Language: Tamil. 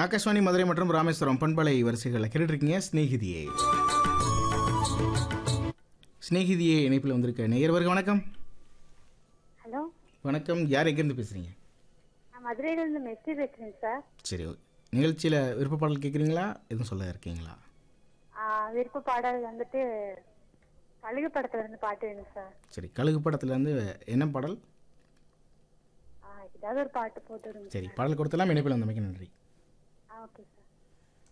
ஆகாஷ்வாணி மதுரை மற்றும் ராமேஸ்வரம் பண்பலை வரிசைகளில் கேட்டுருக்கீங்க ஸ்நேகிதியே ஸ்நேகிதியே இணைப்பில் வந்திருக்க நேயர்வர்கள் வணக்கம் ஹலோ வணக்கம் யார் எங்கேருந்து பேசுகிறீங்க நான் மதுரையிலேருந்து மெஸ்ஸி பேசுகிறேன் சார் சரி நிகழ்ச்சியில் விருப்ப பாடல் கேட்குறீங்களா எதுவும் சொல்ல இருக்கீங்களா ஆ, விருப்ப பாடல் வந்துட்டு கழுகு படத்துல இருந்து பாட்டு வேணும் சார் சரி கழுகு படத்துலேருந்து என்ன பாடல் ஆ, ஏதாவது ஒரு பாட்டு போட்டு விடுங்க சரி பாடல் கொடுத்தலாம் இணைப்பில் வந்தமைக்கு நன்றி ஆ ஓகே சார்